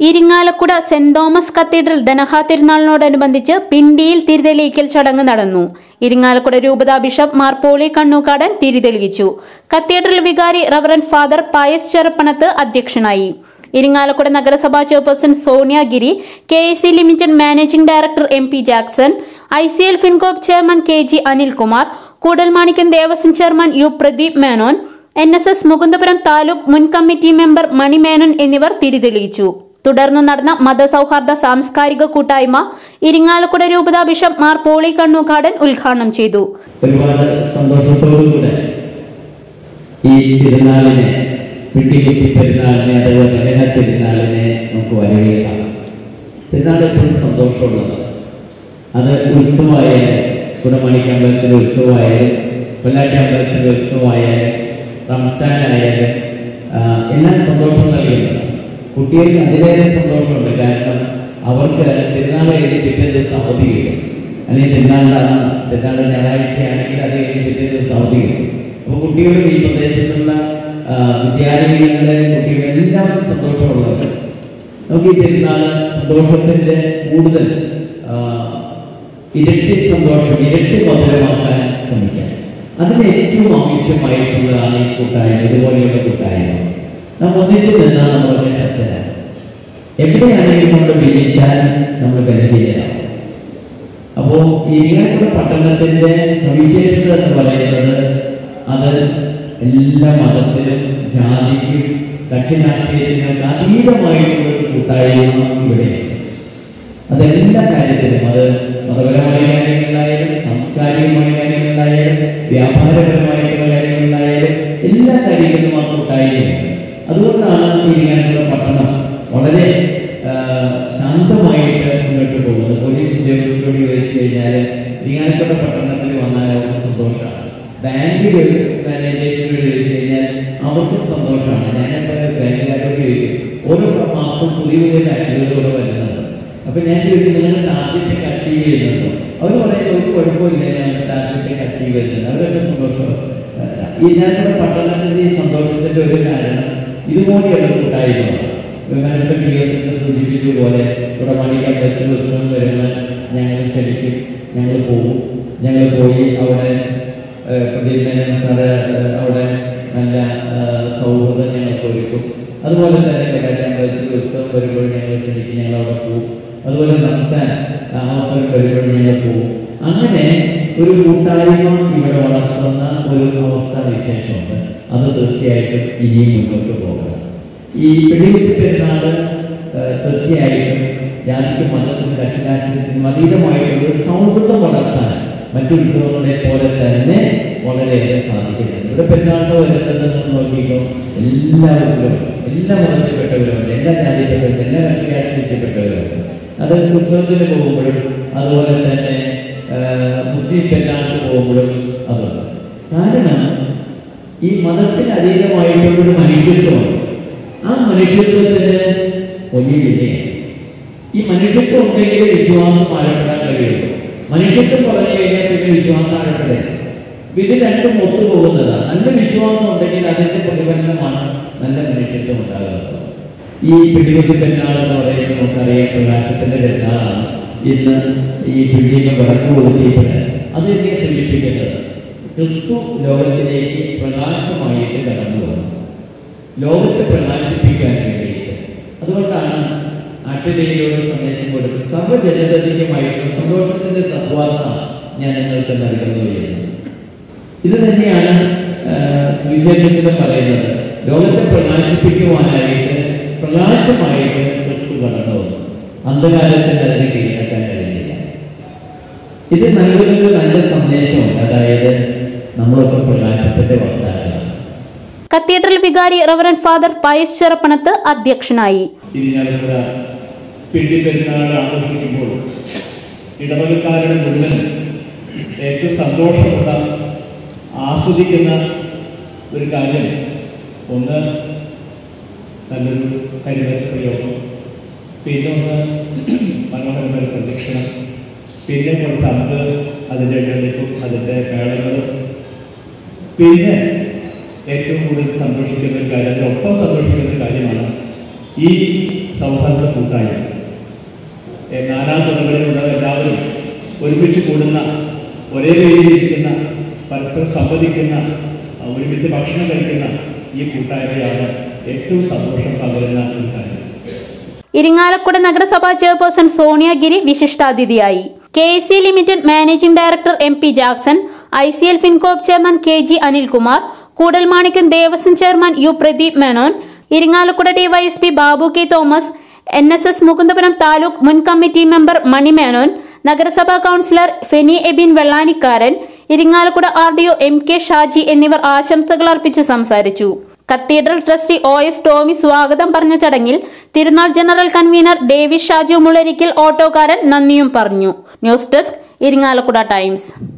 Irinjalakuda saint Thomas cathedral Dhanaha തിരുനാളിനോടനുബന്ധിച്ച് പിണ്ടിയിൽ തിരിതെളിയിക്കൽ ചടങ്ങ് നടന്നു ഇരിങ്ങാലക്കുട രൂപതാ ബിഷപ്പ് മാർ പോളി കണ്ണൂക്കാടൻ തിരിതെളിയിച്ചു കത്തീഡ്രൽ വികാരി റവറൻ ഫാദർ പായസ് ചെറുപ്പണത്ത് അധ്യക്ഷനായി ഇരിങ്ങാലക്കുട നഗരസഭാ chairperson Sonia Giri K A C limited managing director M P Jackson I C L Fincorp chairman K G Anilkumar Koodalmanikyam Devaswom chairman U Pradeep Menon N S S Mukundapuram taluk മുൻ കമ്മിറ്റി മെമ്പർ മണി മേനോൻ എന്നിവർ തിരിതെളിയിച്ചു തുടർന്ന് നടന്ന മതസൗഹാർദ്ദ സാംസ്കാരിക കൂട്ടായ്മ ഇരിങ്ങാലക്കുട രൂപതാ ബിഷപ്പ് മാർ പോളി കണ്ണൂക്കാടൻ ഉദ്ഘാടനം ചെയ്തു ഒരുപാട് സന്തോഷത്തോടുകൂടെ ഈ തിരുനാളിനെ പിണ്ടികുത്തി പെരുന്നാളിനെ അതുപോലെ ലേഹ തിരുനാളിനെ നമുക്ക് വരവേൽക്കാം തിരുനാൾ എപ്പോഴും സന്തോഷമുള്ളത് അത് ഉത്സവമായാലും കുടമണിക്ക് അമ്പലത്തിൻ്റെ ഉത്സവമായാലും കൊല്ലാട്ടി അമ്പലത്തിൻ്റെ ഉത്സവമായാലും റംസാനായാലും ആ, എല്ലാം സന്തോഷം നൽകുന്നുണ്ട് കുട്ടികൾക്ക് അതിലേറെ സന്തോഷമുണ്ട് കാരണം അവർക്ക് തിരുനാൾ കഴിഞ്ഞ് പിറ്റേ ദിവസം അവധി കിട്ടും അല്ലെങ്കിൽ തിരുനാളിലാണ് തിരുനാൾ ഞായറാഴ്ചയാണെങ്കിൽ അത് കഴിഞ്ഞ് പിറ്റേ ദിവസം അവധി കിട്ടും അപ്പോൾ കുട്ടികളും ഈ പ്രദേശത്തുള്ള ആ, വിദ്യാലയങ്ങളിലെ കുട്ടികളെല്ലാം സന്തോഷമുള്ളവർ നമുക്ക് ഈ പെരുന്നാൾ സന്തോഷത്തിന്റെ കൂടുതൽ ആ, ഇരട്ടി സന്തോഷം ഇരട്ടി മധുരമാക്കാൻ ശ്രമിക്കാം അതിന് ഏറ്റവും ആവശ്യമായിട്ടുള്ളതാണ് ഈ കൂട്ടായ്മ ഇതുപോലെയുള്ള കൂട്ടായ്മ നാം ഒന്നിച്ചു നിന്നാൽ നമ്മളുടെ ശക്തരാണ് എവിടെയാണെങ്കിലും നമ്മൾ ഭിന്നിച്ചാൽ നമ്മൾ ബലഹീനരാണ് അപ്പോ ഈ ഇരിങ്ങാലക്കുട പട്ടണത്തിന്റെ സവിശേഷത എന്ന് പറയുന്നത് അത് എല്ലാ മതത്തിലും ജാതിക്കും കക്ഷിരാഷ്ട്രീയത്തിനും അതീതമായിട്ടുള്ള ഒരു കൂട്ടായ്മ ഇവിടെയുണ്ട് അതെല്ലാ കാര്യത്തിലും അത് മതപരമായ കാര്യങ്ങളിലായാലും സാംസ്കാരികമായ കാര്യങ്ങളിലായാലും വ്യാപാരപരമായിട്ടുള്ള കാര്യങ്ങളിലായാലും എല്ലാ കാര്യങ്ങളിലും ആ കൂട്ടായ്മയുണ്ട് അതുകൊണ്ടാണ് ഇരിങ്ങാലക്കുട പട്ടണം വളരെ ആ, ശാന്തമായിട്ട് മുന്നോട്ട് പോകുന്നത് പോലീസ് ഉദ്യോഗസ്ഥരോട് ചോദിച്ചു കഴിഞ്ഞാൽ ഇരിങ്ങാലക്കുട പട്ടണത്തിൽ വന്നാൽ അവർക്ക് സന്തോഷമാണ് ബാങ്കിൽ മാനേജേഴ്സിനോട് ചോദിച്ചു കഴിഞ്ഞാൽ അവർക്കും സന്തോഷമാണ് ഞാനിപ്പോൾ ബാങ്കുകാരോട് ചോദിക്കും ഓരോ മാസം പുതിയ പുതിയ കാര്യങ്ങളോട് വരുന്നത് അപ്പൊ ഞാൻ ചോദിക്കും നിങ്ങൾ ടാർഗറ്റ് അച്ചീവ് ചെയ്യുന്നുണ്ടോ അവർ പറയുന്നത് ഒരു കുഴപ്പമില്ല ഞാൻ ടാർഗറ്റ് അച്ചീവ് ചെയ്യുന്നുണ്ട് അവരൊക്കെ സന്തോഷം ഈ ഞാനിവിടെ പട്ടണത്തിന്റെ ഈ സന്തോഷത്തിന്റെ ഒരു കാരണം ഇതുപോലെയുള്ള കൂട്ടായ്മ വിമാനത്തെ പി എസ് എസ് സൂചിപ്പിച്ച പോലെ ഇവിടെ മണിക്കമ്പലത്തിൽ ഉത്സവം വരുമ്പോൾ ഞങ്ങൾ ക്ഷണിക്കും ഞങ്ങൾ പോകും ഞങ്ങൾ പോയി അവിടെ പ്രദീപ് സാറ് ഏഹ്, അവിടെ നല്ല ഏഹ്, സൗഹൃദം ഞങ്ങൾക്ക് ഒരുക്കും അതുപോലെ തന്നെ കലാചാമ്പലത്തിൽ ഉത്സവം വരുമ്പോൾ ഞങ്ങൾ ക്ഷണിക്കും ഞങ്ങൾ അവിടെ പോകും അതുപോലെ റംസാൻ ആ, അവസരം വരുമ്പോൾ ഞങ്ങൾ പോകും അങ്ങനെ ഒരു കൂട്ടായ്മ ഇവിടെ വളർത്തുന്ന ഒരു അവസ്ഥ വിശേഷമുണ്ട് അത് തീർച്ചയായിട്ടും ഇനിയും മുന്നോട്ട് പോകണം ഈ വെടിവെപ്പ് പെരുന്നാൾ ഏഹ്, തീർച്ചയായിട്ടും ജാതിക്കും മതത്തിനും കക്ഷിരാഷ്ട്രീയത്തിനും അതീതമായിട്ടുള്ള ഒരു സൗഹൃദം വളർത്താൻ മറ്റു ഉത്സവങ്ങളെ പോലെ തന്നെ വളരെയേറെ സാധിക്കുന്നുണ്ട് ഇവിടെ പെരുന്നാളിന് വരുന്നത് നോക്കിക്കോ എല്ലാവർക്കും എല്ലാ മതത്തിൽപ്പെട്ടവരുമുണ്ട് എല്ലാ ജാതിയിൽപ്പെട്ടവരും എല്ലാ കക്ഷിരാഷ്ട്രീയത്തിൽപ്പെട്ടവരുമുണ്ട് അത് ഉത്സവത്തിന് പോകുമ്പോഴും അതുപോലെ തന്നെ ഏഹ്, മുസ്ലിം പെരുന്നാളിന് പോകുമ്പോഴും അതുണ്ട് കാരണം ഈ മതത്തിന് അതീതമായിട്ടുള്ള ഒരു മനുഷ്യത്വമുണ്ട് ആ മനുഷ്യത്വത്തിന് വലിയ വിലയാണ് ഈ മനുഷ്യത്വം ഉണ്ടെങ്കിൽ വിശ്വാസം ആഴപ്പെടാൻ കഴിയുള്ളൂ മനുഷ്യത്വം പറഞ്ഞു കഴിഞ്ഞാൽ പിന്നെ വിശ്വാസം ആഴപ്പെടില്ല ഇത് രണ്ടും ഒത്തുപോകുന്നതാണ് നല്ല വിശ്വാസം ഉണ്ടെങ്കിൽ അതിന്റെ പ്രതിഫലനമാണ് നല്ല മനുഷ്യത്വം ഉണ്ടാകുന്നത് ഈ പിടികുത്തി പെരുന്നാൾ എന്ന് പറയുന്നത് നമുക്കറിയാം പ്രകാശത്തിന്റെ പെരുന്നാളാണ് ഇന്ന് ഈ പിടിയിൽ വിളക്ക് കൊടുത്തിട്ടുണ്ട് അത് എന്നെ സൂചിപ്പിക്കുന്നത് ക്രിസ്തു ലോകത്തിലേക്ക് പ്രകാശമായിട്ട് കടന്നു വന്നു ലോകത്തെ പ്രകാശിപ്പിക്കാൻ വേണ്ടിയിട്ട് അതുകൊണ്ടാണ് ആട്ടിലേക്ക് സന്ദേശം കൊടുത്ത് സർവ്വജനതയ്ക്കുമായിട്ടുള്ള സന്തോഷത്തിന്റെ സദ്വാർത്ത ഞാൻ നിങ്ങൾക്ക് നൽകുന്നു എന്ന് ഇത് തന്നെയാണ് ആ, സുവിശേഷത്തിലും പറയുന്നത് ലോകത്തെ പ്രകാശിപ്പിക്കുവാനായിട്ട് പ്രകാശമായിട്ട് ക്രിസ്തു കടന്നു വന്നു അന്ധകാലത്തിന് അതിനെ കീഴടക്കാൻ കഴിഞ്ഞില്ല ഇത് നൽകുന്നൊരു നല്ല സന്ദേശമുണ്ട് അതായത് നമ്മളൊക്കെ പ്രകാശത്തിന്റെ വക്താക്കളാണ് കത്തീഡ്രൽ വികാരി റവറൻ ഫാദർ പായസ് ചെറുപ്പണത്ത് അധ്യക്ഷനായി ഇരിഞ്ഞാലക്കുട പിണ്ടി പെരുന്നാൾ ആഘോഷിക്കുമ്പോൾ ഇടവകക്കാരുടെ മുഴുവൻ ഏറ്റവും സന്തോഷമുള്ള ആസ്വദിക്കുന്ന ഒരു കാര്യം ഒന്ന് നല്ലൊരു കരുതൽ പ്രയോഗം പിന്നെ ഒന്ന് മനോഹരമായ പ്രദക്ഷിണം പിന്നെ കുറച്ച് അമ്പ് അതിൻ്റെ എഴുന്നേൽപ്പും അതിൻ്റെ മേളങ്ങളും പിന്നെ ഏറ്റവും കൂടുതൽ സന്തോഷിക്കുന്ന ഒരു കാര്യം അതിനൊപ്പം സന്തോഷിക്കുന്ന ഒരു കാര്യമാണ് ഈ സൗഹാർദ്ദ കൂട്ടായ്മ ഏ, നാനാ തുറകളിലുള്ള എല്ലാവരും ഒരുമിച്ച് കൂടുന്ന ഒരേ രീതിയിലിരിക്കുന്ന പരസ്പരം സംവദിക്കുന്ന ആ, ഒരുമിച്ച് ഭക്ഷണം കഴിക്കുന്ന ഈ കൂട്ടായ്മയാണ് ഏറ്റവും സന്തോഷം പകരുന്ന കൂട്ടായ്മ ഇരിങ്ങാലക്കുട നഗരസഭാ ചെയർപേഴ്സൺ സോണിയഗിരി വിശിഷ്ടാതിഥിയായി K C limited managing director M P Jackson I C L Fincorp chairman K G Anilkumar Koodalmanikyam Devaswom chairman U Pradeep Menon Irinjalakuda DYSP Babu K Thomas N S S Mukundapuram taluk മുൻ കമ്മിറ്റി മെമ്പർ മണി മേനോൻ നഗരസഭാ councillor Feni Ebin Vellanikkaran Irinjalakuda R D O M K Shaji എന്നിവർ ആശംസകൾ അർപ്പിച്ച് സംസാരിച്ചു cathedral trustee O S Tomy സ്വാഗതം പറഞ്ഞ ചടങ്ങിൽ തിരുനാൾ general convener David Shaju Mularikkal ഓട്ടോക്കാരൻ നന്ദിയും പറഞ്ഞു ന്യൂസ് ഡെസ്ക് ഇരിങ്ങാലക്കുട ടൈംസ്